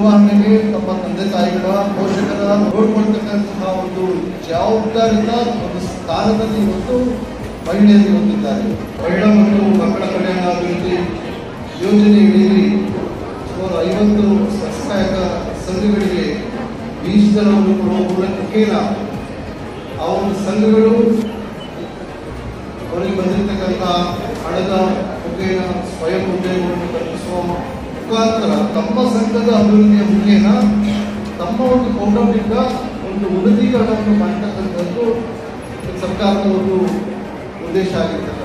ನಿರ್ವಹಣೆಗೆ ತಮ್ಮ ತಂದೆ ತಾಯಿಗಳ ಪೋಷಕರ ನೋಡ್ಕೊಳ್ತಕ್ಕಂತಹ ಒಂದು ಜವಾಬ್ದಾರಿತ ಒಂದು ಸ್ಥಾನದಲ್ಲಿ ಇವತ್ತು ಮಹಿಳೆಯರು ಹೊಂದಿದ್ದಾರೆ ಮಹಿಳಾ ಮತ್ತು ಮಕ್ಕಳ ಕಲ್ಯಾಣ ಅಭಿವೃದ್ಧಿ ಯೋಜನೆಯಲ್ಲಿ ಸುಮಾರು ಐವತ್ತು ಸ್ವಸಹಾಯಕ ಸಂಘಗಳಿಗೆ ಬೀಜದಳವನ್ನು ಕೊಡುವ ಮೂಲಕ ಮುಖೇನ ಆ ಒಂದು ಸಂಘಗಳು ಅವರಿಗೆ ಬಂದಿರತಕ್ಕಂಥ ಹಣದ ಮುಖೇನ ಸ್ವಯಂ ಉದ್ಯೋಗವನ್ನು ಕಲ್ಪಿಸುವ ಮುಖಾಂತರ ತಮ್ಮ ಸಂಘದ ಅಭಿವೃದ್ಧಿಯ ಮುಖೇನ ತಮ್ಮ ಒಂದು ಕೌಟುಂಬಿಕ ಒಂದು ಉನ್ನತೀಕರಣವನ್ನು ಮಾಡತಕ್ಕಂಥದ್ದು ಸರ್ಕಾರದ ಒಂದು ಉದ್ದೇಶ ಆಗಿರ್ತದೆ